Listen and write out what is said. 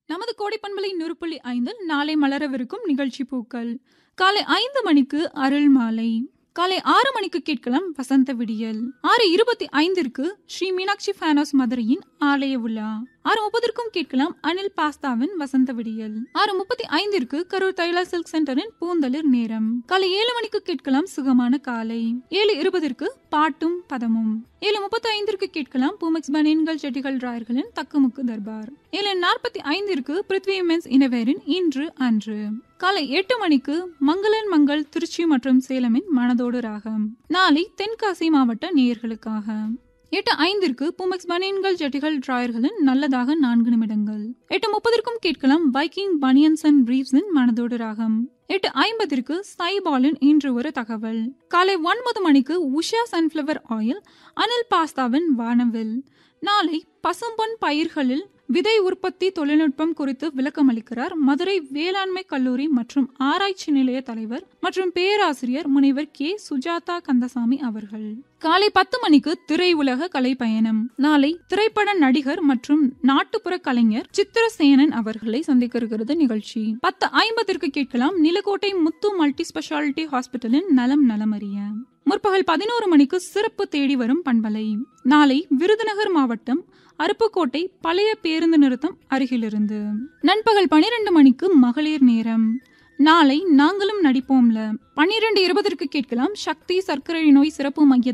நமது கோடைப்பண்பலை நூறு புள்ளி ஐந்தில் நாளை மலரவிருக்கும் நிகழ்ச்சி பூக்கள் காலை ஐந்து மணிக்கு அருள் மாலை காலை ஆறு மணிக்கு கேட்கலாம் வசந்த விடியல் ஆறு இருபத்தி ஐந்திற்கு ஸ்ரீ மீனாட்சி ஃபேனோஸ் மதுரையின் ஆலய விழா ஆறு முப்பதற்கும் கேட்கலாம் அனில் பாஸ்தாவின் வசந்த விடியல் ஆறு முப்பத்தி ஐந்திற்கு கரூர் தைலா சில்க் சென்டரின் பூந்தளிர் நேரம் காலை ஏழு மணிக்கு கேட்கலாம் சுகமான காலை ஏழு இருபதற்கு பாட்டும் பதமும் ஏழு முப்பத்தி ஐந்திற்கு கேட்கலாம் பூமெக்ஸ் பனியன்கள் செட்டிகள் ராயர்களின் தக்குமுக்கு தர்பார் ஏழு நாற்பத்தி ஐந்திற்கு பிருத்வி மென்ஸ் இனவேரின் இன்று அன்று காலை எட்டு மணிக்கு மங்களன் மங்கள் திருச்சி மற்றும் சேலமின் மனதோடு ராகம் நாளை தென்காசி மாவட்ட நேயர்களுக்காக எட்டு ஐந்திற்கு பூமெக்ஸ் பனியன்கள் ஜட்டிகள் டிராயர்களின் நல்லதாக நான்கு நிமிடங்கள் எட்டு முப்பதற்கும் கேட்கலாம் பைக்கிங் பனியன்ஸ் அண்ட் பிரீவ்ஸின் மனதோடு ராகம் எட்டு ஐம்பதிற்கு சைபாலின் இன்று ஒரு தகவல் காலை ஒன்பது மணிக்கு உஷா சன்ஃப்ளவர் ஆயில் அனில் பாஸ்தாவின் வானவில் நாளை பசும்பொன் பயிர்களில் விதை உற்பத்தி தொழில்நுட்பம் குறித்து விளக்கமளிக்கிறார் மதுரை வேளாண்மை கல்லூரி மற்றும் ஆராய்ச்சி நிலைய தலைவர் மற்றும் பேராசிரியர் முனைவர் கே சுஜாதா கந்தசாமி அவர்கள் காலை பத்து மணிக்கு திரை உலக கலை பயணம் நாளை திரைப்பட நடிகர் மற்றும் நாட்டுப்புற கலைஞர் சித்திரசேனன் அவர்களை சந்திக்க இருக்கிறது நிகழ்ச்சி பத்து ஐம்பத்திற்கு கேட்கலாம் நிலக்கோட்டை முத்து மல்டி ஸ்பெஷாலிட்டி ஹாஸ்பிட்டலின் நலம் நலமறிய முற்பகல் பதினோரு மணிக்கு சிறப்பு தேடி வரும் பண்பலை நாளை விருதுநகர் மாவட்டம் அருப்புக்கோட்டை பழைய பேருந்து நிறுத்தம் அருகிலிருந்து நண்பகல் பனிரெண்டு மணிக்கு மகளிர் நேரம் நாளை நாங்களும் நடிப்போம்ல பன்னிரண்டு இருபதற்கு கேட்கலாம் சக்தி சர்க்கரை நோய் சிறப்பு மைய